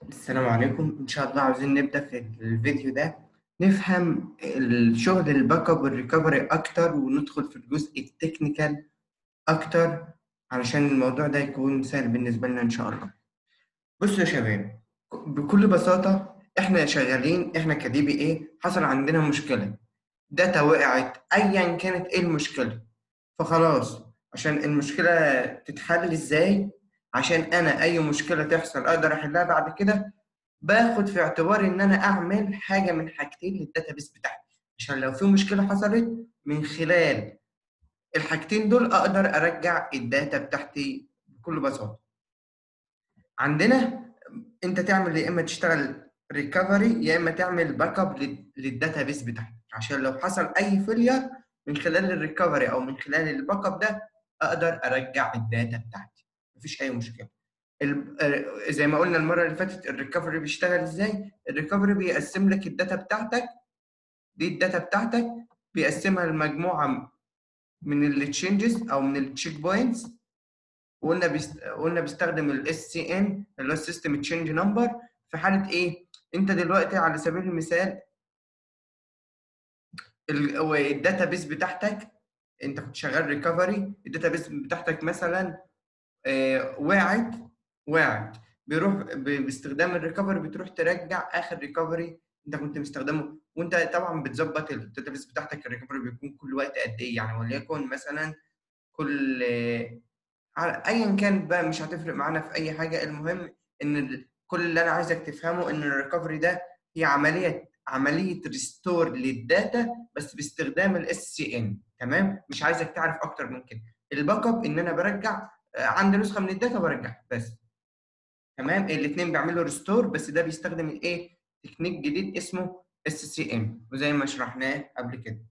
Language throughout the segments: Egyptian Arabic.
السلام عليكم إن شاء الله عاوزين نبدأ في الفيديو ده نفهم الشغل الباك اب والريكفري أكتر وندخل في الجزء التكنيكال أكتر علشان الموضوع ده يكون سهل بالنسبة لنا إن شاء الله. بصوا يا شباب بكل بساطة إحنا شغالين إحنا كدي بي إيه حصل عندنا مشكلة داتا وقعت أيا كانت إيه المشكلة فخلاص عشان المشكلة تتحل إزاي عشان انا اي مشكله تحصل اقدر احلها بعد كده باخد في اعتباري ان انا اعمل حاجه من حاجتين للداتابيس بتاعتي عشان لو في مشكله حصلت من خلال الحاجتين دول اقدر ارجع الداتا بتاعتي بكل بساطه عندنا انت تعمل يا اما تشتغل ريكفري يا اما تعمل باك اب للداتابيس بتاعتك عشان لو حصل اي فيلير من خلال الريكفري او من خلال الباك اب ده اقدر ارجع الداتا بتاعتي مفيش اي مشكله زي ما قلنا المره اللي فاتت الريكفري بيشتغل ازاي الريكفري بيقسم لك الداتا بتاعتك دي الداتا بتاعتك بيقسمها لمجموعه من التشينجز او من التشيك بوينتس وقلنا بيست... قلنا بيستخدم الاس سي ان اللي هو السيستم تشينج نمبر في حاله ايه انت دلوقتي على سبيل المثال الداتا بيس بتاعتك انت كنت شغال ريكفري الداتا بيس بتاعتك مثلا آه وقعت وقعت بيروح باستخدام الريكفري بتروح ترجع اخر ريكفري انت كنت مستخدمه وانت طبعا بتظبط الداتابيس بتاعتك الريكفري بيكون كل وقت قد ايه يعني وليكن مثلا كل آه ايا كان بقى مش هتفرق معانا في اي حاجه المهم ان كل اللي انا عايزك تفهمه ان الريكفري ده هي عمليه عمليه ريستور للداتا بس باستخدام الاس سي ان تمام مش عايزك تعرف اكتر من كده الباك اب ان انا برجع عندي نسخه من الداتا برجعها بس تمام الاثنين بيعملوا ريستور بس ده بيستخدم الايه تكنيك جديد اسمه اس سي ام وزي ما شرحناه قبل كده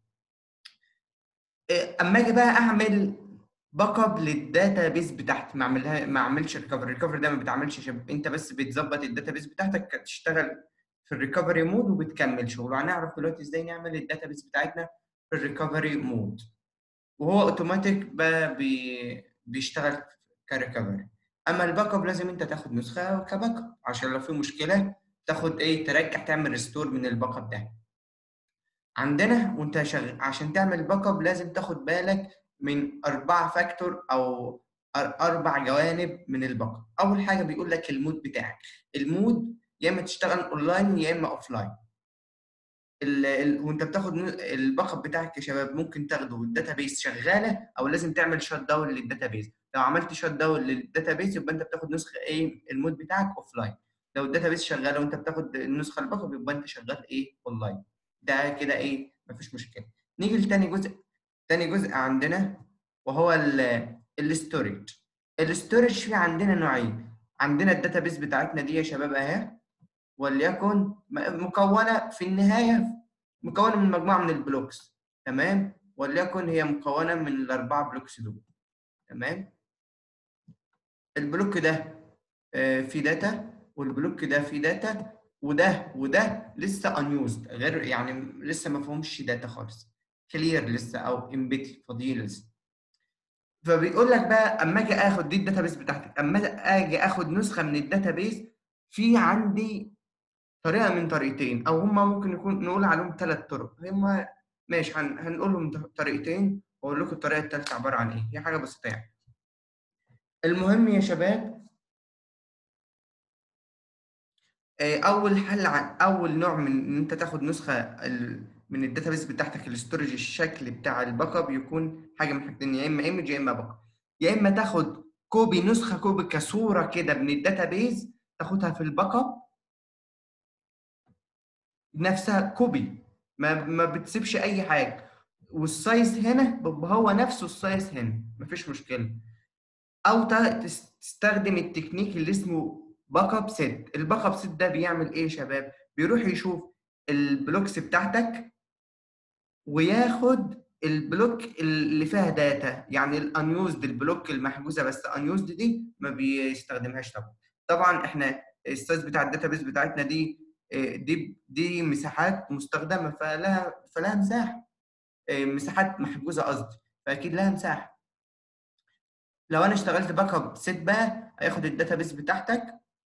اما اجي بقى اعمل باك اب للداتا بيس بتاعتي ما اعملها ما اعملش ريكفري الريكفري ده ما بتعملش شب. انت بس بتظبط الداتا بيس بتاعتك تشتغل في الريكفري مود وبتكمل شغل وهنعرف دلوقتي ازاي نعمل الداتا بيس بتاعتنا في الريكفري مود وهو اوتوماتيك بقى بي بيشتغل كريكفري اما الباك اب لازم انت تاخد نسخه كباك اب عشان لو في مشكله تاخد ايه ترجع تعمل ريستور من الباك اب ده عندنا وانت شغال عشان تعمل باك اب لازم تاخد بالك من اربعه فاكتور او اربع جوانب من الباك اب اول حاجه بيقول لك المود بتاعك المود يا اما تشتغل اونلاين يا اما اوفلاين ال ال وانت بتاخد الباك اب بتاعك يا شباب ممكن تاخده والداتابيس شغاله او لازم تعمل شات داون للداتابيس لو عملت شات داون للداتابيس يبقى انت بتاخد نسخه ايه المود بتاعك اوف لاين لو الداتابيس شغاله وانت بتاخد النسخه الباك اب يبقى انت شغال ايه اونلاين ده كده ايه مفيش مشكله نيجي لتاني جزء تاني جزء عندنا وهو الاستورج الاستورج في عندنا نوعين عندنا الداتابيس بتاعتنا دي يا شباب اهي وليكن مكونه في النهايه مكونه من مجموعه من البلوكس تمام وليكن هي مكونه من الاربعه بلوكس دول تمام البلوك ده فيه داتا والبلوك ده فيه داتا وده وده لسه انيوزد غير يعني لسه ما فيهمش داتا خالص كلير لسه او امبيتي فاضيين لسه فبيقول لك بقى اما اجي اخد دي الداتابيس بتاعتك اما اجي اخد نسخه من الداتابيس في عندي طريقه من طريقتين او هما ممكن يكون نقول عليهم ثلاث طرق هما ماشي هن... هنقولهم طريقتين واقول لكم الطريقه الثالثه عباره عن ايه هي حاجه بسيطه يعني المهم يا شباب اول حل عن اول نوع من ان انت تاخد نسخه ال... من الداتابيس بتاعتك الاستورج الشكل بتاع الباك اب يكون حاجه من حاجتين يا اما ايمج يا اما باك اب يا اما تاخد كوبي نسخه كوبي كصوره كده من الداتابيس تاخدها في الباك اب نفسها كوبي ما ما بتسيبش اي حاجه والسايز هنا بيبقى هو نفسه السايز هنا مفيش مشكله او تستخدم التكنيك اللي اسمه باك اب سيت الباك اب سيت ده بيعمل ايه يا شباب بيروح يشوف البلوكس بتاعتك وياخد البلوك اللي فيها داتا يعني الانيوزد البلوك المحجوزه بس انيوزد دي ما بيستخدمهاش طبعا طبعا احنا السايز بتاع الداتابيس بتاعتنا دي دي دي مساحات مستخدمه فلها فلها مساحه مساحات محجوزه قصدي فاكيد لها مساحه لو انا اشتغلت باك اب سيت بقى هياخد الداتابيس بتاعتك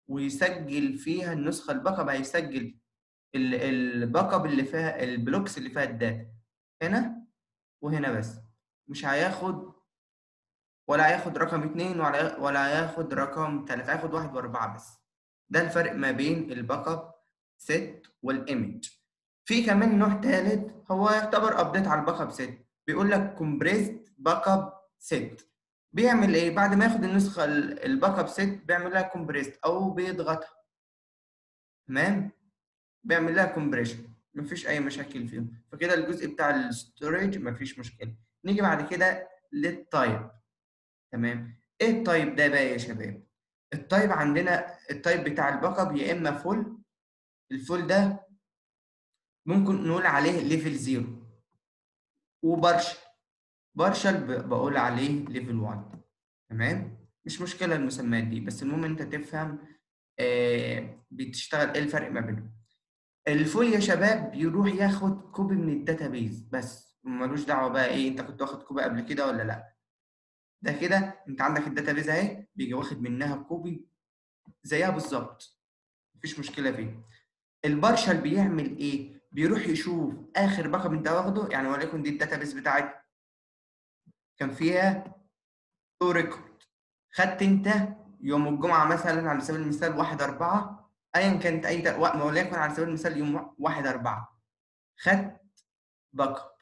ويسجل فيها النسخه الباك اب هيسجل ال- الباك اب اللي فيها البلوكس اللي فيها الداتا هنا وهنا بس مش هياخد ولا هياخد رقم اتنين ولا ولا هياخد رقم تلاتة هياخد واحد وأربعة بس ده الفرق ما بين الباك اب سيت والايمج في كمان نوع تالت هو يعتبر ابديت على الباك اب سيت بيقول لك كومبريسد باك اب سيت بيعمل ايه بعد ما ياخد النسخه ال- الباك اب سيت بيعمل لها كومبريسد او بيضغطها تمام بيعمل لها كومبريشن مفيش اي مشاكل فيهم فكده الجزء بتاع الستورج مفيش مشكله نيجي بعد كده للتايب تمام ايه التايب ده بقى يا شباب التايب عندنا التايب بتاع الباك اب يا اما فول الفول ده ممكن نقول عليه ليفل زيرو وبارشل بارشل ب- بقول عليه ليفل 1 تمام مش مشكله المسميات دي بس المهم انت تفهم آه بتشتغل ايه الفرق ما بينهم الفول يا شباب بيروح ياخد كوبي من الداتابيز بس ملوش دعوه بقى ايه انت كنت واخد كوبي قبل كده ولا لا ده كده انت عندك الداتابيز اهي بيجي واخد منها كوبي زيها بالظبط مفيش مشكله فيه البارشل بيعمل ايه بيروح يشوف اخر باك اب انت واخده يعني وليكن دي الداتابيز بتاعتي كان فيها تو ريكورد خدت انت يوم الجمعه مثلا على سبيل المثال 1 4 ايا كانت اي تا- و- وليكن على سبيل المثال يوم 1 4 خدت باك اب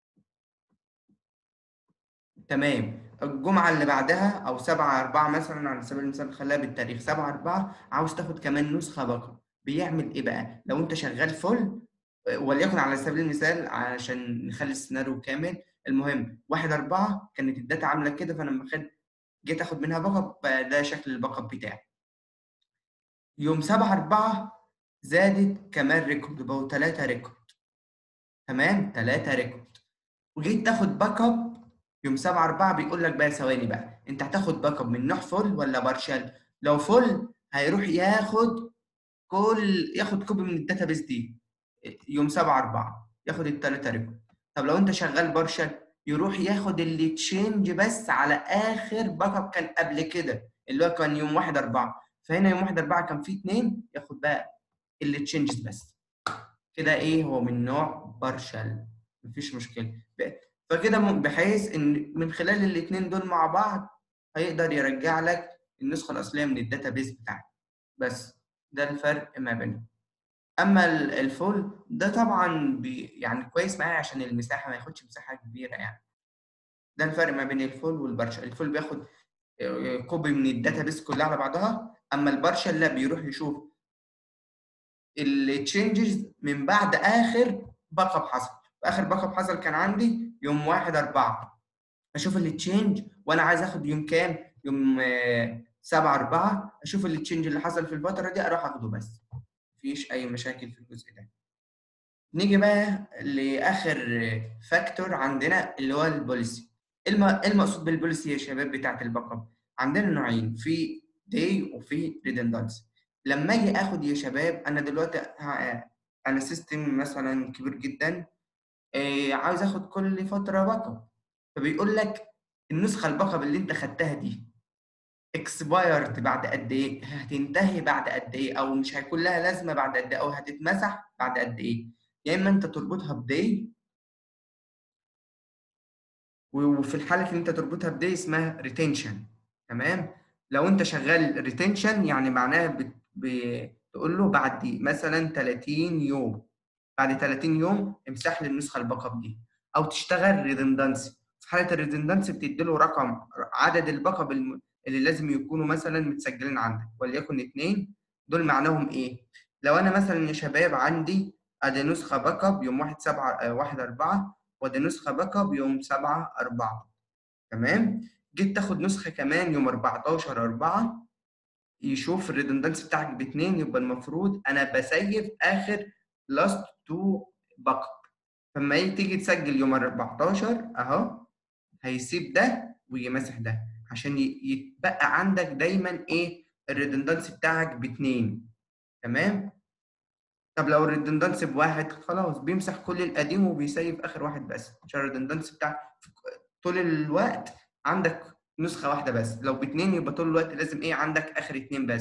تمام الجمعه اللي بعدها او 7 4 مثلا على سبيل المثال خليها بالتاريخ 7 4 عاوز تاخد كمان نسخه باك اب بيعمل ايه بقى لو انت شغال فل وليكن على سبيل المثال عشان نخلي السيناريو كامل المهم 1 4 كانت الداتا عامله كده فانا لما خد جيت اخد منها باك اب بقى ده شكل الباك اب بتاعي يوم 7 4 زادت كمان ريكورد بقوا 3 ريكورد تمام 3 ريكورد وجيت تاخد باك اب يوم 7 4 بيقول لك بقى ثواني بقى انت هتاخد باك اب من نوع فول ولا بارشال لو فول هيروح ياخد كل ياخد كوبي من الداتابيس دي يوم 7 4 ياخد الثلاثه ريكورد طب لو انت شغال بارشال يروح ياخد اللي تشينج بس على اخر باك اب كان قبل كده اللي هو كان يوم 1 4 فهنا يوم 1 4 كان فيه اثنين ياخد بقى اللي تشينجز بس كده ايه هو من نوع بارشال مفيش مشكله ب- فكده م- بحيث ان من خلال الاثنين دول مع بعض هيقدر يرجع لك النسخه الاصليه من الداتابيس بتاعك بس ده الفرق ما بينهم اما ال- الفول ده طبعا بي يعني كويس معايا عشان المساحه ما ياخدش مساحه كبيره يعني ده الفرق ما بين الفول والبارشل الفول بياخد آه، كوبي من الداتابيس كلها على بعضها اما البارشل لا بيروح يشوف التشينجز من بعد اخر باك اب حصل اخر باك اب حصل كان عندي يوم 1 4 اشوف التشينج وانا عايز اخد يوم كام يوم 7 4 اشوف التشينج اللي حصل في الفتره دي اروح اخده بس مفيش اي مشاكل في الجزء ده نيجي بقى لاخر فاكتور عندنا اللي هو البوليسي الم- إيه المقصود بالبوليسي يا شباب بتاعت الباك اب عندنا نوعين في داي وفي ريدندنسي لما اجي اخد يا شباب انا دلوقتي ه- انا سيستم مثلا كبير جدا إيه، عاوز اخد كل فتره باك اب فبيقول لك النسخه الباك اب اللي انت خدتها دي اكسبايرد بعد قد ايه هتنتهي بعد قد ايه او مش هيكون لها لازمه بعد قد ايه او هتتمسح بعد قد ايه يا اما انت تربطها بداي وفي الحاله اللي انت تربطها بداي اسمها ريتنشن تمام لو انت شغال ريتنشن يعني معناها بت... بتقول له بعد مثلا 30 يوم بعد 30 يوم امسح لي النسخه الباك اب دي او تشتغل ريدندنسي في حاله الريدندنسي بتدي له رقم عدد الباك اب الم... اللي لازم يكونوا مثلا متسجلين عندك وليكن اثنين دول معناهم ايه لو انا مثلا يا شباب عندي ادي نسخه باك اب يوم 1 7 1 4 وادي نسخه باك اب يوم 7 4 تمام جيت تاخد نسخه كمان يوم 14 4 يشوف الريدندنسي بتاعك باثنين يبقى المفروض انا بسيف اخر لاست تو باك اب فلما يجي تيجي تسجل يوم 14 اهو هيسيب ده ويجي ماسح ده عشان ي- يتبقى عندك دايما ايه الريدندنسي بتاعك باثنين تمام طب لو الريدندنسي بواحد خلاص بيمسح كل القديم وبيسيف اخر واحد بس عشان الريدندنسي بتاع طول الوقت عندك نسخه واحده بس لو باثنين يبقى طول الوقت لازم ايه عندك اخر اتنين بس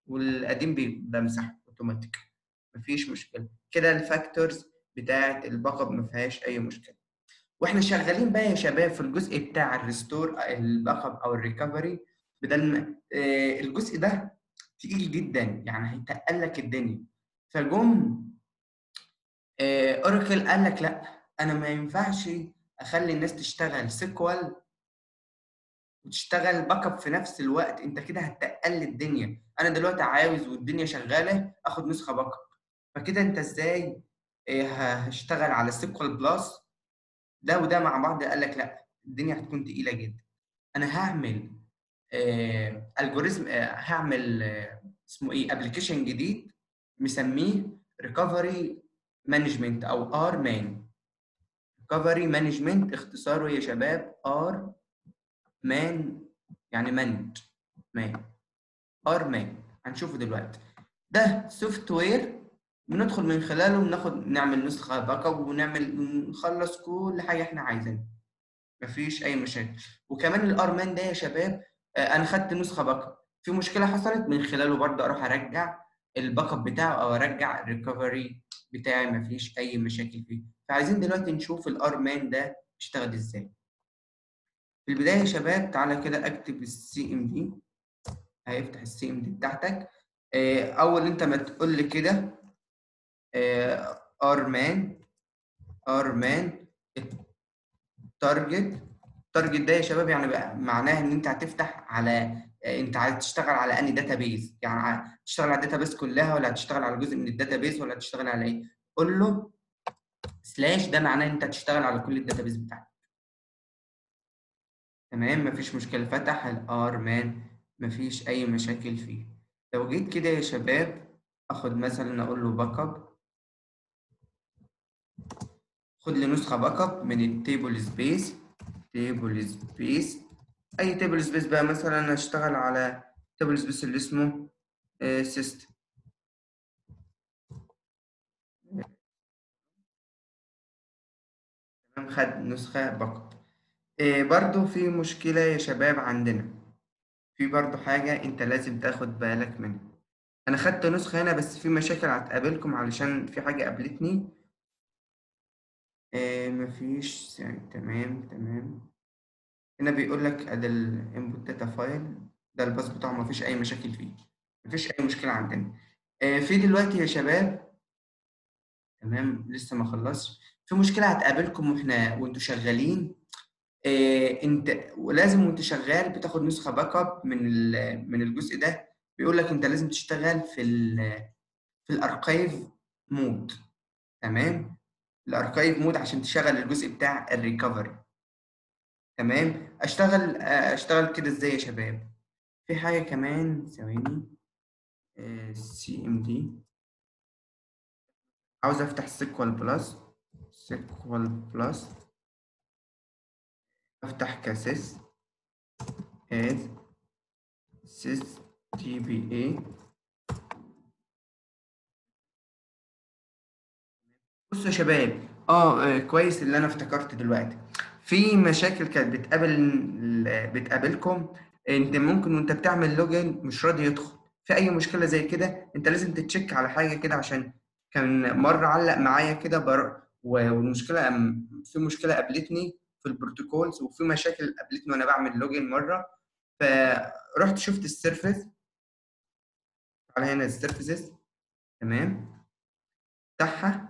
والقديم بي- بمسحه اوتوماتيك مفيش مشكله كده الفاكتورز بتاعه الباك اب ما فيهاش اي مشكله واحنا شغالين بقى يا شباب في الجزء بتاع الريستور الباك اب او الريكفري بدل ما آه، الجزء ده تقيل جدا يعني هيتقل لك الدنيا فجم اوراكل قال لك لا انا ما ينفعش اخلي الناس تشتغل سيكوال وتشتغل باك اب في نفس الوقت انت كده هتقل الدنيا انا دلوقتي عاوز والدنيا شغاله اخد نسخه باك اب فكده انت ازاي آه، هشتغل على السيكوال بلس ده وده مع بعض قال لك لا الدنيا هتكون تقيله جدا انا هعمل آه الجوريزم آه هعمل آه اسمه ايه ابلكيشن جديد مسميه ريكفري مانجمنت او ار مان ريكفري مانجمنت اختصاره يا شباب ار مان يعني مانج مان ار مان هنشوفه دلوقتي ده سوفت وير بندخل من خلاله بناخد نعمل نسخه باك اب ونعمل نخلص كل حاجه احنا عايزينها مفيش اي مشاكل وكمان الارمان ده يا شباب آه، انا خدت نسخه باك اب في مشكله حصلت من خلاله برضه اروح ارجع الباك اب بتاعه او ارجع الريكفري بتاعي مفيش اي مشاكل فيه فعايزين دلوقتي نشوف الارمان ده اشتغل ازاي في البدايه يا شباب تعالى كده اكتب السي ام دي هيفتح السي ام دي بتاعتك آه، اول انت ما تقول لي كده ارمان ارمان تارجت التارجت ده يا شباب يعني بقى معناه ان انت هتفتح على انت عايز تشتغل على انهي داتابيز يعني هتشتغل على الداتابيز كلها ولا هتشتغل على جزء من الداتابيز ولا هتشتغل على ايه قول له سلاش ده معناه ان انت هتشتغل على كل الداتابيز بتاعتك تمام مفيش مشكله فتح الار مان مفيش اي مشاكل فيه لو جيت كده يا شباب اخد مثلا اقول له باك اب خد لي نسخه باك اب من التيبل سبيس تيبل سبيس اي تيبل سبيس بقى مثلا اشتغل على تيبل سبيس اللي اسمه سيستم تمام خد نسخه باك اب إيه برضو في مشكله يا شباب عندنا في برضو حاجه انت لازم تاخد بالك منها انا خدت نسخه هنا بس في مشاكل هتقابلكم علشان في حاجه قابلتني إيه مفيش يعني تمام تمام هنا بيقول لك ادي الانبوت داتا فايل ده الباص بتاعه مفيش اي مشاكل فيه مفيش اي مشكله عندنا آه، في دلوقتي يا شباب تمام لسه ما خلصش في مشكله هتقابلكم واحنا وانتوا شغالين آه، انت ولازم وانت شغال بتاخد نسخه باك اب من ال- من الجزء ده بيقول لك انت لازم تشتغل في ال في الاركايف مود تمام الاركايف مود عشان تشغل الجزء بتاع الريكفري تمام اشتغل آه، اشتغل كده ازاي يا شباب في حاجه كمان ثواني سي ام دي عاوز افتح سيكوال بلس سيكوال بلس افتح كاسيس از سيس تي بي اي بصوا يا شباب اه آه، كويس اللي انا افتكرت دلوقتي في مشاكل كانت بتقابل بتقابلكم انت ممكن وانت بتعمل لوجن مش راضي يدخل في اي مشكله زي كده انت لازم تتشيك على حاجه كده عشان كان مره علق معايا كده بر... والمشكله أم- في مشكله قابلتني في البروتوكولز وفي مشاكل قابلتني وانا بعمل لوجن مره فرحت شفت السيرفيس على هنا السيرفيسز تمام بتاعها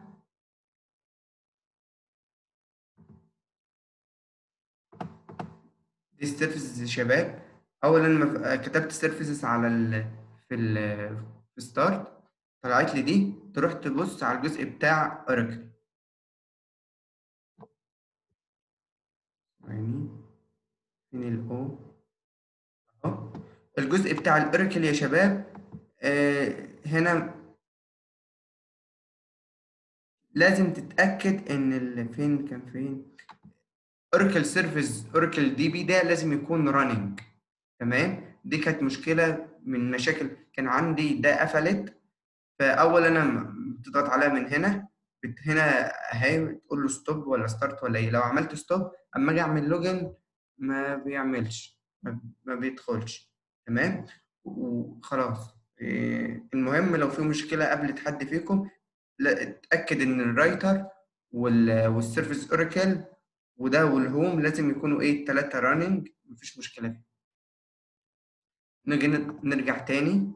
دي السيرفيسز يا شباب اولا ما كتبت سيرفيسز على ال في ال في ستارت طلعت لي دي تروح تبص على الجزء بتاع اوراكل يعني فين الاو اهو الجزء بتاع الاوراكل يا شباب آه هنا لازم تتاكد ان ال- فين كان فين اوراكل سيرفيس اوراكل دي بي ده لازم يكون راننج تمام دي كانت مشكله من مشاكل كان عندي ده قفلت فاول انا م- بتضغط عليها من هنا بت هنا اهي تقول له ستوب ولا ستارت ولا ايه لو عملت ستوب اما اجي اعمل لوجن ما بيعملش ما, ما بيدخلش تمام وخلاص إيه، المهم لو في مشكلة قابلت حد فيكم لا اتأكد إن الرايتر وال والسيرفيس أوراكل وده والهوم لازم يكونوا إيه التلاتة راننج مفيش مشكلة فيه. نيجي ن- نرجع تاني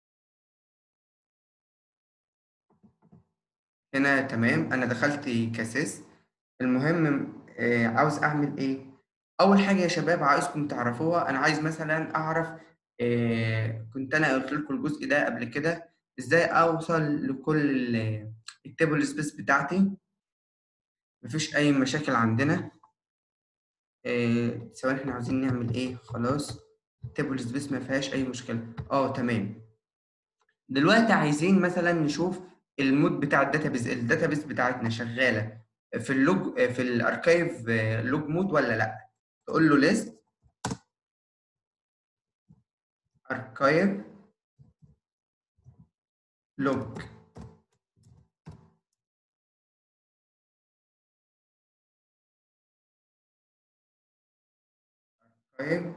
هنا تمام أنا دخلت كاسيس المهم آه، عاوز أعمل إيه؟ أول حاجة يا شباب عايزكم تعرفوها أنا عايز مثلا أعرف آه، كنت أنا قلت لكم الجزء ده قبل كده إزاي أوصل لكل التيبل سبيس بتاعتي مفيش أي مشاكل عندنا آه، ثواني إحنا عاوزين نعمل إيه خلاص تيبل سبيس ما فيهاش أي مشكلة أه تمام دلوقتي عايزين مثلا نشوف المود بتاع الداتابيز الداتابيز بتاعتنا شغاله في اللوج في الاركايف لوج مود ولا لا تقول له ليست اركايف لوج اركايف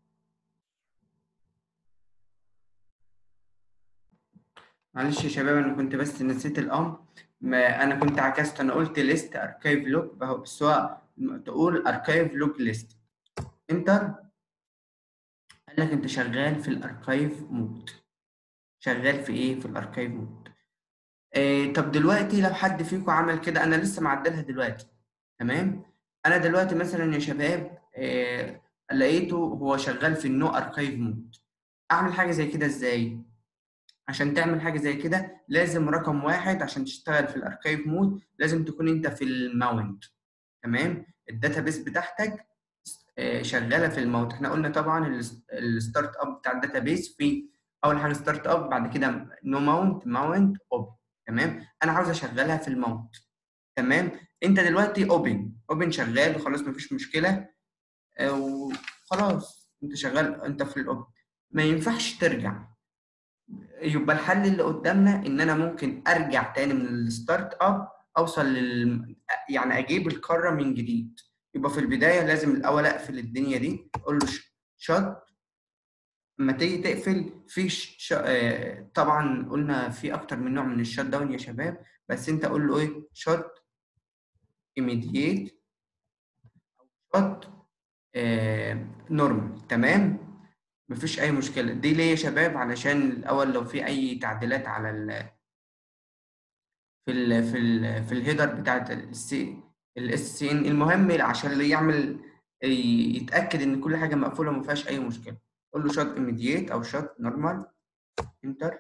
معلش يا شباب انا كنت بس نسيت الامر ما انا كنت عكست انا قلت ليست اركايف لوج بس هو تقول اركايف لوج ليست انتر قال لك انت شغال في الاركايف مود شغال في ايه في الاركايف مود إيه طب دلوقتي لو حد فيكم عمل كده انا لسه معدلها دلوقتي تمام انا دلوقتي مثلا يا شباب إيه لقيته هو شغال في النو اركايف مود اعمل حاجه زي كده ازاي عشان تعمل حاجه زي كده لازم رقم واحد عشان تشتغل في الاركايف مود لازم تكون انت في الماونت تمام الداتابيس بتاعتك آه، شغاله في الماونت احنا قلنا طبعا الس- الستارت اب بتاع الداتابيس في اول حاجه ستارت اب بعد كده نو ماونت ماونت اوبن تمام انا عاوز اشغلها في الماونت تمام انت دلوقتي اوبن اوبن شغال وخلاص مفيش مشكله آه، وخلاص انت شغال انت في الاوبن ما ينفعش ترجع يبقى الحل اللي قدامنا ان انا ممكن ارجع تاني من الستارت اب اوصل لل يعني اجيب القاره من جديد يبقى في البدايه لازم الاول اقفل الدنيا دي اقول له شوت لما تيجي تقفل في ش... ش... آه، طبعا قلنا في اكتر من نوع من الشات داون يا شباب بس انت قول له ايه شوت immediate شوت نورمال تمام مفيش اي مشكله دي ليه يا شباب علشان الاول لو في اي تعديلات على ال في ال في ال في الهيدر بتاعت السي الاس سي ان المهم عشان اللي يعمل ي- يتاكد ان كل حاجه مقفوله وما فيهاش اي مشكله قول له شوت immediate او شوت نورمال انتر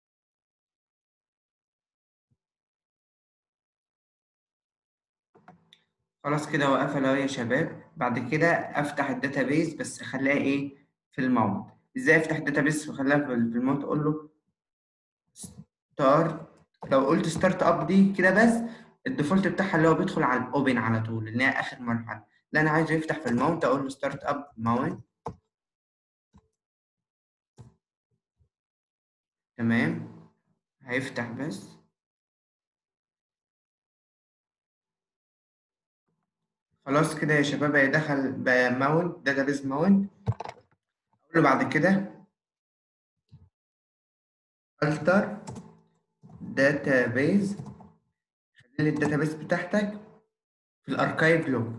خلاص كده هو قفل اهو يا شباب بعد كده افتح الداتابيز بس اخليها ايه في الماونت ازاي افتح الداتابيز واخليها في ال- في الماونت اقول له ستارت لو قلت ستارت اب دي كده بس الديفولت بتاعها اللي هو بيدخل على الاوبن على طول اللي هي اخر مرحله لا انا عايزه يفتح في الماونت اقول له ستارت اب ماونت تمام هيفتح بس خلاص كده يا شباب هيدخل بقى ماونت داتابيز ماونت اقول له بعد كده التر داتابيز خلي الداتابيز بتاعتك في الاركايف لوج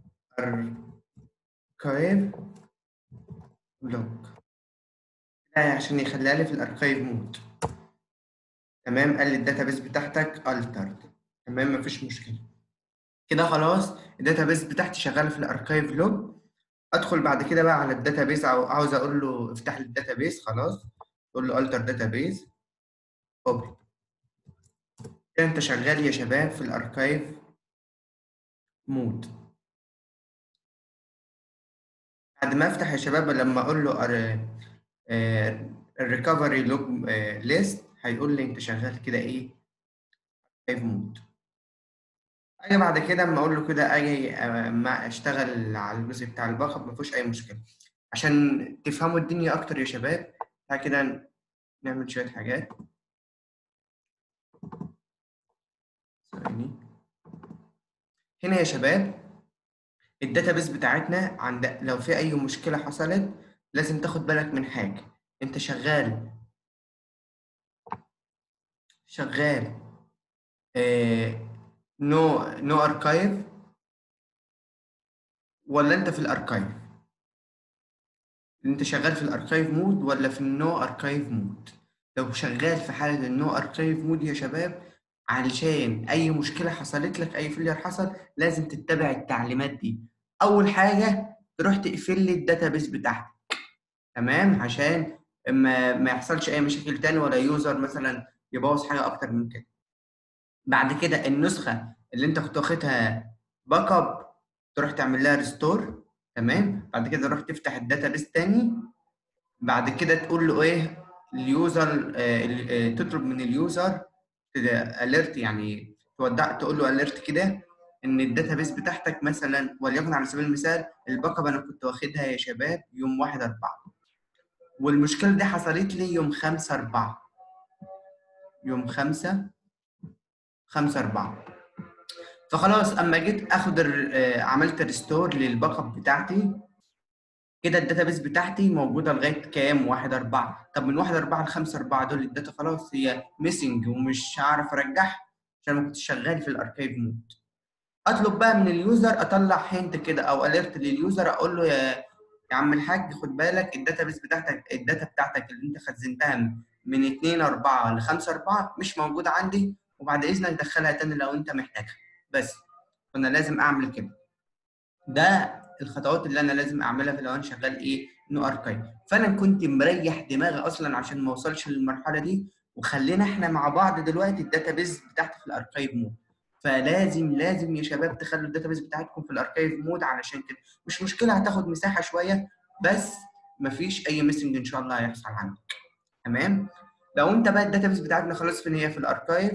اركايف لوج لا عشان يخليها لي في الاركايف مود تمام قال لي الداتابيز بتاعتك altered تمام مفيش مشكله كده خلاص الداتابيز بتاعتي شغاله في الاركايف لوج ادخل بعد كده بقى على الداتابيز او عاوز اقول له افتح لي الداتابيز خلاص تقول له alter database اوبن كده انت شغال يا شباب في الاركايف مود بعد ما افتح يا شباب لما اقول له الريكفري لوج ليست هيقول لي انت شغال كده ايه اركايف مود اجي بعد كده اما اقول له كده اجي اما اشتغل على الجزء بتاع الباك اب مفيهوش اي مشكله عشان تفهموا الدنيا اكتر يا شباب تعالى كده نعمل شويه حاجات ثواني هنا يا شباب الداتابيس بتاعتنا عند لو في اي مشكله حصلت لازم تاخد بالك من حاجه انت شغال شغال نو نو اركايف ولا انت في الاركايف انت شغال في الاركايف مود ولا في النو اركايف مود لو شغال في حالة النو اركايف مود يا شباب علشان اي مشكلة حصلت لك اي فيلير حصل لازم تتبع التعليمات دي اول حاجة تروح تقفل لي الداتابيس بتاعتك تمام عشان ما ما يحصلش اي مشاكل تاني ولا يوزر مثلا يبوظ حاجة اكتر من كده بعد كده النسخة اللي انت كنت واخدها باك اب تروح تعمل لها ريستور تمام بعد كده تروح تفتح الداتابيس تاني بعد كده تقول له ايه اليوزر آه، ال- آه، تطلب من اليوزر اليرت يعني تودع تقول له اليرت كده ان الداتابيس بتاعتك مثلا وليكن على سبيل المثال الباك اب انا كنت واخدها يا شباب يوم 1 4 والمشكله دي حصلت لي يوم 5 4 يوم 5 5 4 فخلاص اما جيت اخد الر- آه، عملت ريستور للباك اب بتاعتي كده الداتابيس بتاعتي موجوده لغايه كام 1 4 طب من 1 4 ل 5 4 دول الداتا خلاص هي ميسنج ومش هعرف ارجعها عشان ما كنتش شغال في الاركايف مود اطلب بقى من اليوزر اطلع هنت كده او اليرت لليوزر اقول له يا يا عم الحاج خد بالك الداتابيس بتاعتك الداتا بتاعتك اللي انت خزنتها من 2 4 ل 5 4 مش موجوده عندي وبعد اذنك دخلها تاني لو انت محتاجها بس فانا لازم اعمل كده ده الخطوات اللي انا لازم اعملها في لو انا شغال ايه نو اركايف فانا كنت مريح دماغي اصلا عشان ما اوصلش للمرحله دي وخلينا احنا مع بعض دلوقتي الداتابيز بتاعتي في الاركايف مود فلازم لازم يا شباب تخلوا الداتابيز بتاعتكم في الاركايف مود علشان كده مش مشكله هتاخد مساحه شويه بس مفيش اي ميسنج ان شاء الله هيحصل عندك تمام لو انت بقى الداتابيز بتاعتنا خلاص في هي في الاركايف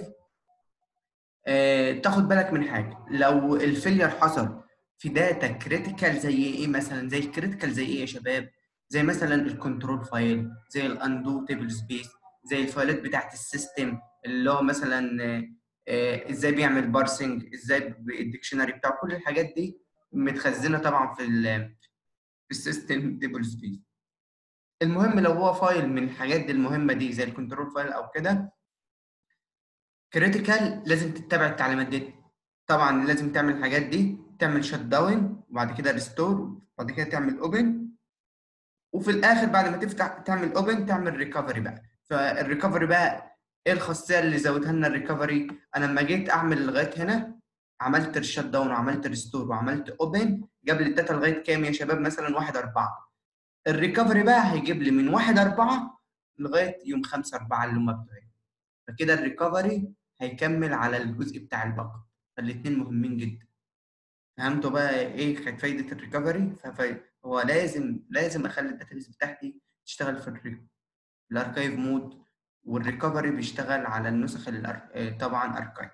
آه، تاخد بالك من حاجه لو الفيلير حصل في داتا كريتيكال زي ايه مثلا زي الكريتيكال زي ايه يا شباب زي مثلا الكنترول فايل زي الاندو تيبل سبيس زي الفايلات بتاعت السيستم اللي هو مثلا آه، آه، ازاي بيعمل بارسنج ازاي الديكشنري بتاعه كل الحاجات دي متخزنه طبعا في ال في السيستم تيبل سبيس المهم لو هو فايل من الحاجات دي المهمه دي زي الكنترول فايل او كده كريتيكال لازم تتبع التعليمات دي طبعا لازم تعمل الحاجات دي تعمل شت داون وبعد كده ريستور وبعد كده تعمل اوبن وفي الاخر بعد ما تفتح تعمل اوبن تعمل ريكفري بقى فالريكفري بقى ايه الخاصيه اللي زودها لنا الريكفري انا لما جيت اعمل لغايه هنا عملت الشت داون وعملت ريستور وعملت اوبن جاب لي الداتا لغايه كام يا شباب مثلا 1 4 الريكفري بقى هيجيب لي من 1 4 لغايه يوم 5 4 اللي هم بتوعي فكده الريكفري هيكمل على الجزء بتاع الباك اب فالاثنين مهمين جدا فهمتوا بقى ايه كانت فايده الريكفري فهو لازم لازم اخلي الداتابيس بتاعتي تشتغل في الري- الاركايف مود والريكفري بيشتغل على النسخ الأر... آه، طبعا اركايف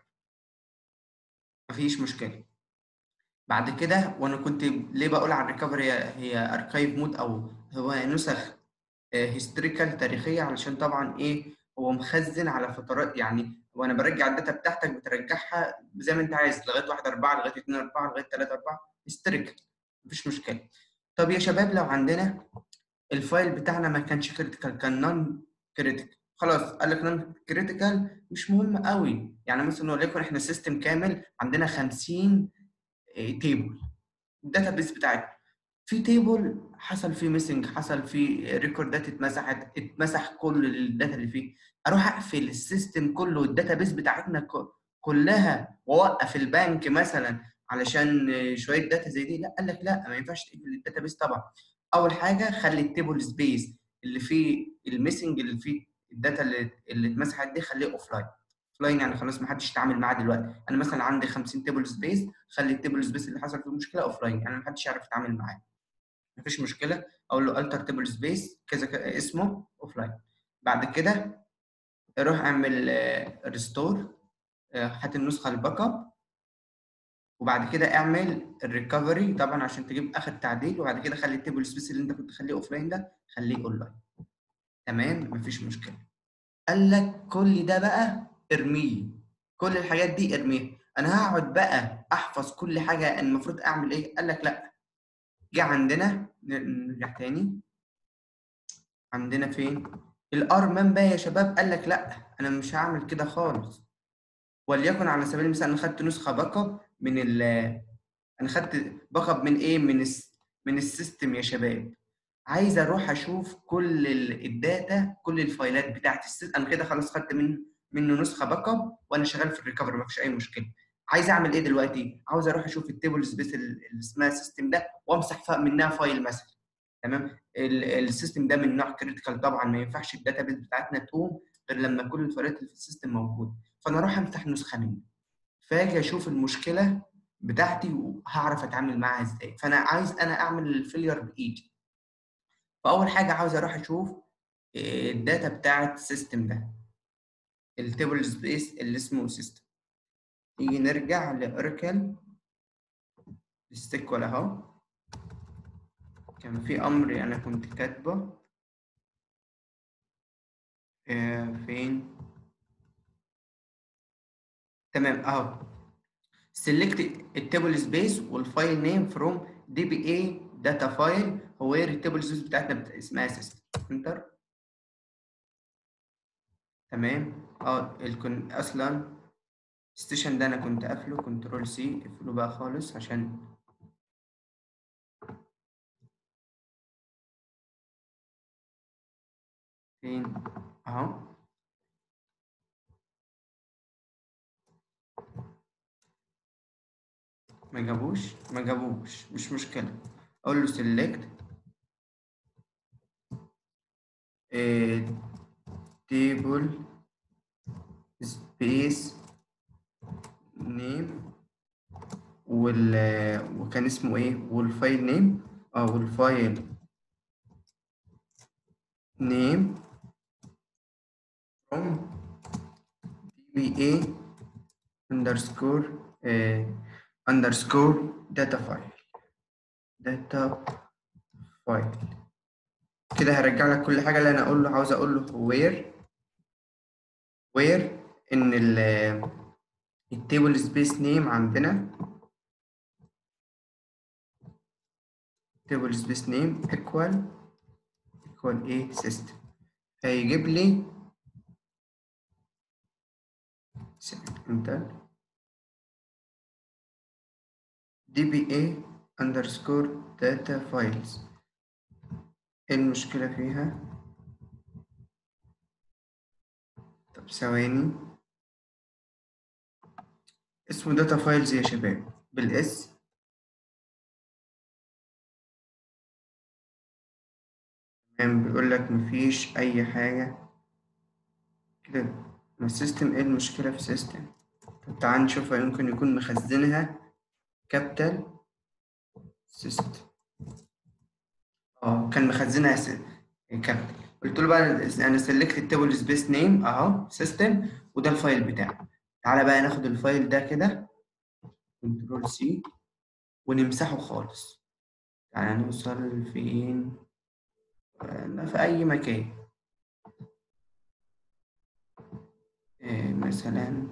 مفيش مشكله بعد كده وانا كنت ليه بقول على الريكفري هي اركايف مود او هو نسخ هيستوريكال تاريخيه علشان طبعا ايه هو مخزن على فترات يعني وانا برجع الداتا بتاعتك بترجعها زي ما انت عايز لغايه 1 4 لغايه 2 4 لغايه 3 4 هيستوريكال مفيش مشكله طب يا شباب لو عندنا الفايل بتاعنا ما كانش كريتيكال كان نون كريتيكال خلاص قال لك نون كريتيكال مش مهم قوي يعني مثلا وليكن احنا سيستم كامل عندنا 50 تيبل الداتا بيس بتاعتنا في تيبل حصل فيه ميسنج حصل فيه ريكوردات اتمسحت اتمسح كل الداتا اللي فيه اروح اقفل السيستم كله والداتا بيس بتاعتنا ك- كلها واوقف البنك مثلا علشان شويه داتا زي دي لا قال لك لا ما ينفعش تقفل الداتا بيس طبعا اول حاجه خلي التيبل سبيس اللي فيه الميسنج اللي فيه الداتا اللي اللي اتمسحت دي خليه اوف لاين اوف لاين يعني خلاص ما حدش يتعامل معاه دلوقتي انا مثلا عندي 50 تيبل سبيس خلي التيبل سبيس اللي حصل فيه مشكله اوف لاين يعني ما حدش يعرف يتعامل معاه مفيش مشكله اقول له التر تيبل سبيس كذا كذا اسمه اوف لاين بعد كده روح اعمل ريستور هات النسخه الباك اب وبعد كده اعمل الريكفري طبعا عشان تجيب اخر تعديل وبعد كده خلي التيبل سبيس اللي انت كنت تخليه اوف لاين ده خليه اون لاين تمام مفيش مشكله قال لك كل ده بقى ارميه كل الحاجات دي ارميها انا هقعد بقى احفظ كل حاجه المفروض اعمل ايه قال لك لا جه عندنا نرجع تاني عندنا فين الار مان بقى يا شباب قال لك لا انا مش هعمل كده خالص وليكن على سبيل المثال انا خدت نسخه باك اب من ال انا خدت باك اب من ايه من الس... من السيستم يا شباب عايز اروح اشوف كل ال- الداتا كل الفايلات بتاعت السيستم انا كده خلاص خدت من منه نسخه باك اب وانا شغال في الريكفري مفيش اي مشكله عايز اعمل ايه دلوقتي عاوز اروح اشوف التيبل سبيس اللي اسمها سيستم ده وامسح ف- منها فايل مثلا تمام ال- السيستم ده من نوع كريتيكال طبعا ما ينفعش الداتا بيس بتاعتنا تقوم غير لما كل الفايلات اللي في السيستم موجوده فانا اروح امسح نسخه منه فاجي اشوف المشكله بتاعتي وهعرف اتعامل معاها ازاي فانا عايز انا اعمل الفيلير بايدي فاول حاجه عاوز اروح اشوف إيه الداتا بتاعت السيستم ده التيبل سبيس اللي اسمه سيستم نيجي نرجع لاوراكل السيكوال اهو كان في امر انا كنت كاتبه آه، فين تمام اهو select التيبل سبيس والفايل نيم فروم دي بي اي داتا فايل هو ايه التيبل سبيس بتاعتنا بت- اسمها سيستم انتر تمام اه الكون اصلا ستيشن ده انا كنت قافله كنترول سي اقفله بقى خالص عشان فين اهو ما جابوش ما جابوش مش مشكلة اقول له select table space name وال وكان اسمه ايه والفايل نيم اه والفايل نيم from dba underscore uh, underscore data file data file كده هرجع لك كل حاجة اللي أنا أقول له عاوز أقول له where where إن ال التيبل سبيس نيم عندنا تيبل سبيس نيم equal equal إيه system هيجيب لي انتر دي بي اي underscore data files ايه المشكلة فيها؟ طب ثواني اسمه داتا فايلز يا شباب بالاس تمام بيقول لك مفيش اي حاجة كده ما السيستم ايه المشكلة في السيستم طب تعال نشوفها يمكن يكون مخزنها كابيتال سيستم اه كان مخزنها كابيتال قلت له بقى انا سلكت التيبل سبيس نيم اهو سيستم وده الفايل بتاعي تعالى بقى ناخد الفايل ده كده كنترول سي ونمسحه خالص تعالى نوصل فين آه، في اي مكان آه، مثلا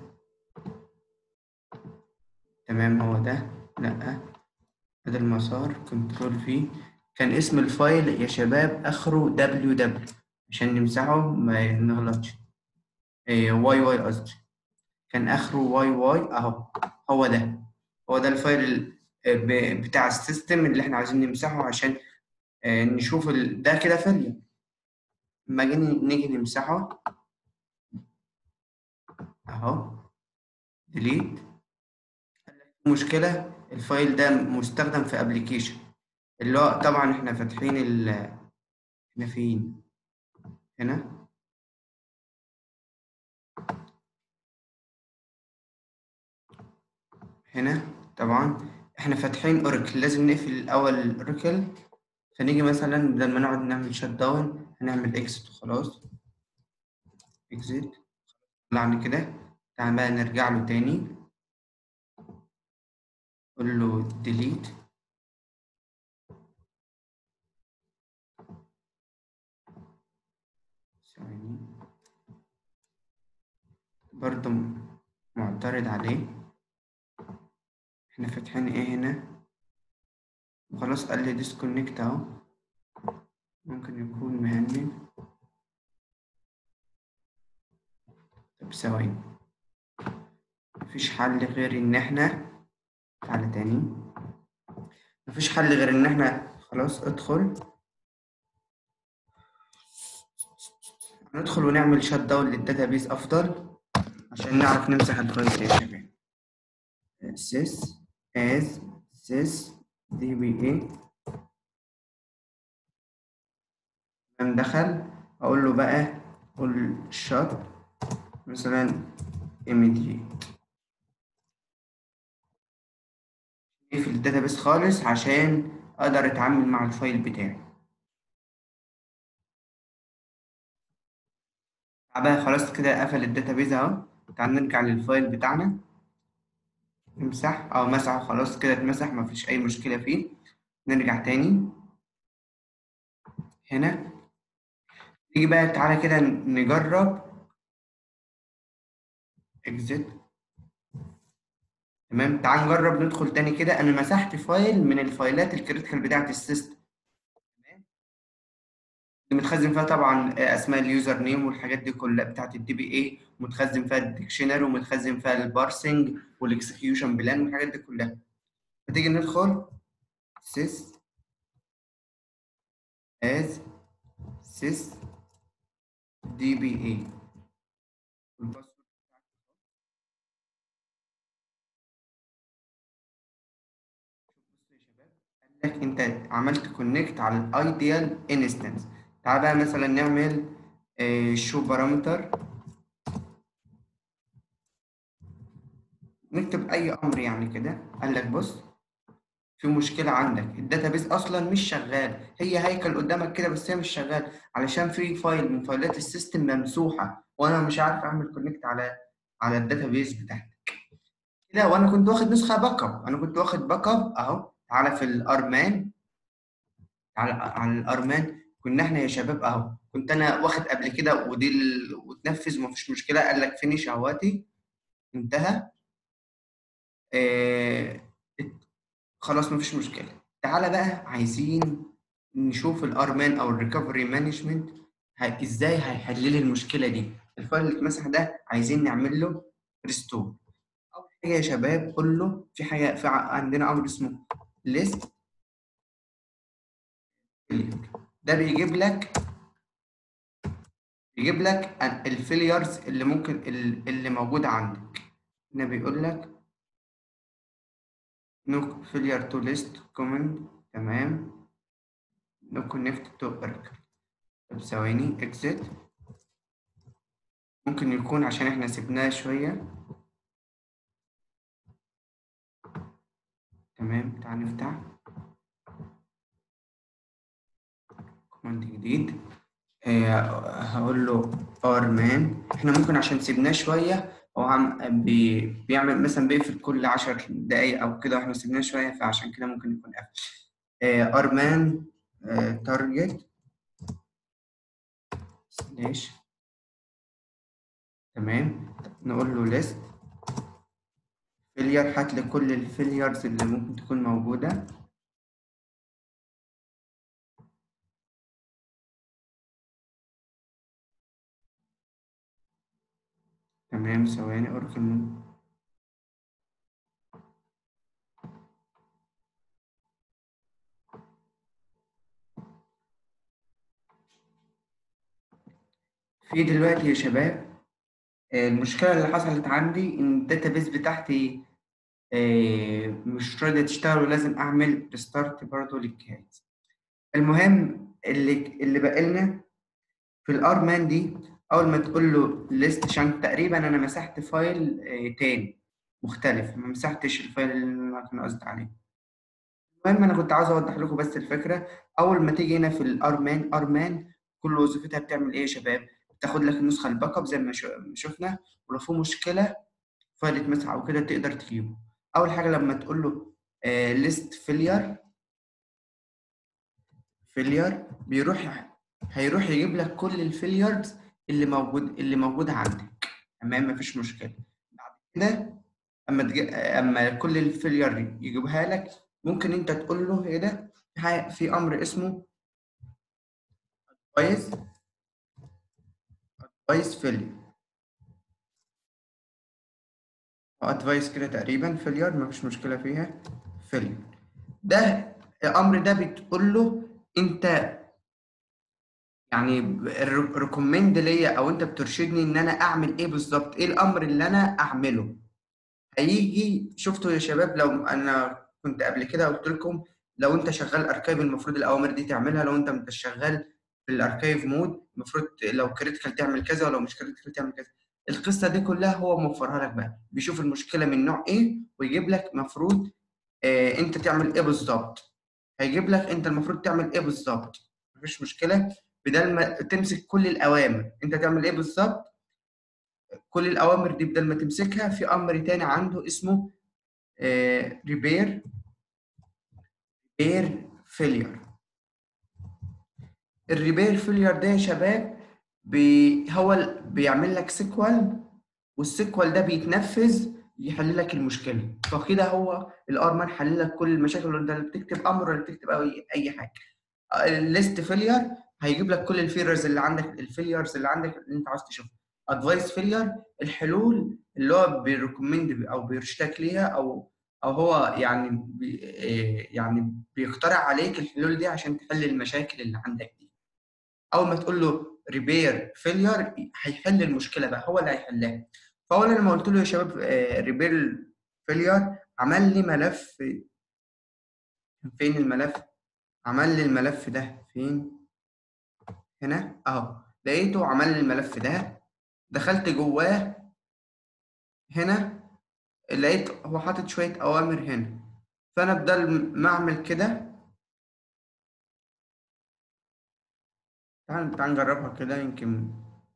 تمام هو ده لا هذا المسار كنترول في كان اسم الفايل يا شباب اخره دبليو دبليو عشان نمسحه ما نغلطش إيه واي واي قصدي كان اخره واي واي اهو هو ده هو ده الفايل ال- ب- بتاع السيستم اللي احنا عايزين نمسحه عشان آه، نشوف ال... ده كده فيلير لما نيجي نيجي نمسحه اهو ديليت مشكلة الفايل ده مستخدم في ابلكيشن اللي هو طبعا احنا فاتحين ال احنا فين هنا هنا طبعا احنا فاتحين اوراكل لازم نقفل الاول الاوراكل فنيجي مثلا بدل ما نقعد نعمل شت داون هنعمل اكسيت وخلاص اكسيت طلعنا كده تعال بقى نرجع له تاني قول له ديليت ثواني برضه معترض عليه احنا فاتحين ايه هنا وخلاص قال لي ديسكونكت اهو ممكن يكون مهنج بثواني مفيش حل غير ان احنا تعالى تاني مفيش حل غير ان احنا خلاص ادخل ندخل ونعمل شات داون للداتابيز افضل عشان نعرف نمسح الفايل ده يا شباب sys as sys dba تمام دخل اقول له بقى قول شات مثلا immediate في الداتابيس خالص عشان اقدر اتعامل مع الفايل بتاعي بقى خلاص كده قفل الداتابيز اهو تعال نرجع للفايل بتاعنا نمسح او مسحه خلاص كده اتمسح مفيش اي مشكله فيه نرجع تاني هنا نيجي بقى تعالى كده نجرب exit تمام تعال نجرب ندخل تاني كده انا مسحت فايل من الفايلات الكريتيكال بتاعت السيستم تمام اللي متخزن فيها طبعا اسماء اليوزر نيم والحاجات دي كلها بتاعت الدي بي اي متخزن فيها الديكشنري ومتخزن فيها البارسنج والاكسكيوشن بلان والحاجات دي كلها فتيجي ندخل sys as sys dba والباسورد بصوا يا شباب قال لك انت عملت كونكت على الايديال انستنس تعال بقى مثلا نعمل شو بارامتر نكتب اي امر يعني كده قال لك بص في مشكله عندك الداتابيز اصلا مش شغال هي هيكل قدامك كده بس هي مش شغال علشان في فايل من فايلات السيستم ممسوحه وانا مش عارف اعمل كونكت على على الداتابيز بتاعتك كده وانا كنت واخد نسخه باك اب انا كنت واخد باك اب اهو تعالى في الارمان على على الارمان كنا احنا يا شباب اهو كنت انا واخد قبل كده ودي ال... وتنفذ ومفيش مشكله قال لك فينيش اهواتي انتهى آه... خلاص مفيش مشكله تعالى بقى عايزين نشوف الارمان او الريكفري مانجمنت ازاي هيحل لي المشكله دي الفايل اللي اتمسح ده عايزين نعمل له ريستور اول حاجه يا شباب قول له في حاجه في عندنا امر اسمه list ده بيجيب لك بيجيب لك الفيليرز اللي ممكن اللي موجوده عندك هنا بيقول لك no failure to list comment تمام no connect to record طب ثواني exit ممكن يكون عشان احنا سيبناه شويه تمام تعال نفتح كوماند جديد آه هقول له ارمان احنا ممكن عشان سيبناه شويه هو عم بي بيعمل مثلا بيقفل كل 10 دقايق او كده واحنا سيبناه شويه فعشان كده ممكن يكون قفل آه ارمان آه تارجت سلاش تمام نقول له ليست فيلير هات لي كل الفيليرز اللي ممكن تكون موجودة تمام ثواني أركن في دلوقتي يا شباب المشكلة اللي حصلت عندي إن الداتابيز بتاعتي مش راضية تشتغل ولازم أعمل ريستارت برضه للجهاز. المهم اللي اللي باقي لنا في الارمان دي أول ما تقول له ليست عشان تقريبا أنا مسحت فايل تاني مختلف ما مسحتش الفايل اللي أنا كان قصدي عليه. المهم أنا كنت عاوز أوضح لكم بس الفكرة أول ما تيجي هنا في الارمان ارمان كل وظيفتها بتعمل إيه يا شباب؟ تاخد لك النسخه الباك اب زي ما شفنا ولو في مشكله فايل اتمسح او كده تقدر تجيبه اول حاجه لما تقول له ليست فيلير فيلير بيروح هيروح يجيب لك كل الفيليرز اللي موجود اللي موجوده عندك تمام مفيش مشكله بعد كده اما تج... اما كل الفيلير يجيبها لك ممكن انت تقول له ايه ده في امر اسمه advice advice failure ادفايس كده تقريبا فيلير مفيش مشكله فيها فيلير ده الامر ده بتقول له انت يعني ريكومند ليا او انت بترشدني ان انا اعمل ايه بالظبط ايه الامر اللي انا اعمله هيجي شفتوا يا شباب لو انا كنت قبل كده قلت لكم لو انت شغال اركايف المفروض الاوامر دي تعملها لو انت مش شغال في الاركايف مود المفروض لو كريتيكال تعمل كذا ولو مش كريتيكال تعمل كذا القصه دي كلها هو موفرها لك بقى بيشوف المشكله من نوع ايه ويجيب لك مفروض آه انت تعمل ايه بالظبط هيجيب لك انت المفروض تعمل ايه بالظبط مفيش مشكله بدل ما تمسك كل الاوامر انت تعمل ايه بالظبط كل الاوامر دي بدل ما تمسكها في امر تاني عنده اسمه ريبير ريبير فيلير الريبير فيلير ده يا شباب بي هو بيعمل لك سيكوال والسيكوال ده بيتنفذ يحل لك المشكله فكده هو الارمان حل لك كل المشاكل اللي انت بتكتب امر ولا بتكتب اي اي حاجه الليست فيلير هيجيب لك كل الفيلرز اللي عندك الفيليرز اللي عندك اللي انت عاوز تشوفها ادفايس فيلير الحلول اللي هو بيريكومند او بيرشدك ليها او او هو يعني بي يعني بيقترح عليك الحلول دي عشان تحل المشاكل اللي عندك دي اول ما تقول له ريبير فيلير هيحل المشكله بقى هو اللي هيحلها فاول لما قلت له يا شباب ريبير فيلير عمل لي ملف فين الملف عمل لي الملف ده فين هنا اهو لقيته عمل لي الملف ده دخلت جواه هنا لقيت هو حاطط شويه اوامر هنا فانا بدل ما اعمل كده تعال تعال نجربها كده يمكن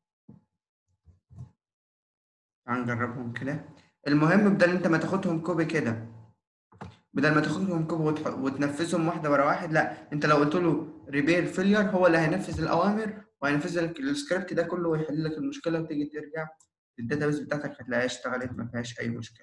تعال نجربهم كده المهم بدل انت ما تاخدهم كوبي كده بدل ما تاخدهم كوبي وتنفذهم واحده ورا واحد لا انت لو قلت له ريبير فيلير هو اللي هينفذ الاوامر وهينفذ لك السكريبت ده كله ويحل لك المشكله وتيجي ترجع الداتابيس بتاعتك هتلاقيها اشتغلت ما فيهاش اي مشكله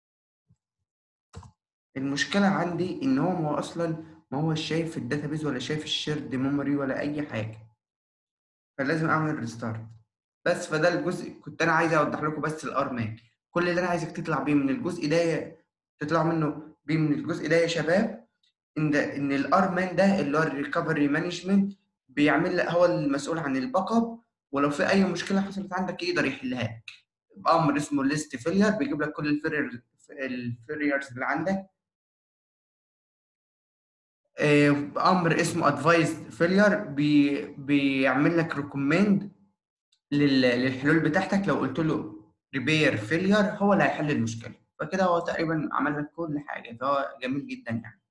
المشكله عندي ان هو ما هو اصلا ما هو شايف الداتابيس ولا شايف الشيرد ميموري ولا اي حاجه فلازم اعمل ريستارت بس فده الجزء كنت انا عايز اوضح لكم بس الارمان كل اللي انا عايزك تطلع بيه من الجزء ده تطلع منه بيه من الجزء ده يا شباب ان ده ان الارمان ده اللي هو الريكفري مانجمنت بيعمل هو المسؤول عن الباك اب ولو في اي مشكله حصلت عندك يقدر يحلها لك بامر اسمه ليست فيلير بيجيب لك كل الفيلير الفيليرز اللي عندك بامر اسمه ادفايس فيلير بي بيعمل لك ريكومند للحلول بتاعتك لو قلت له ريبير فيلير هو اللي هيحل المشكله فكده هو تقريبا عمل لك كل حاجه فهو جميل جدا يعني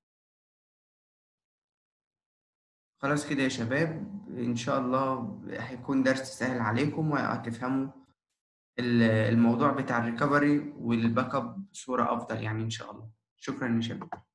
خلاص كده يا شباب ان شاء الله هيكون درس سهل عليكم وهتفهموا الموضوع بتاع الريكفري والباك اب بصوره افضل يعني ان شاء الله شكرا يا شباب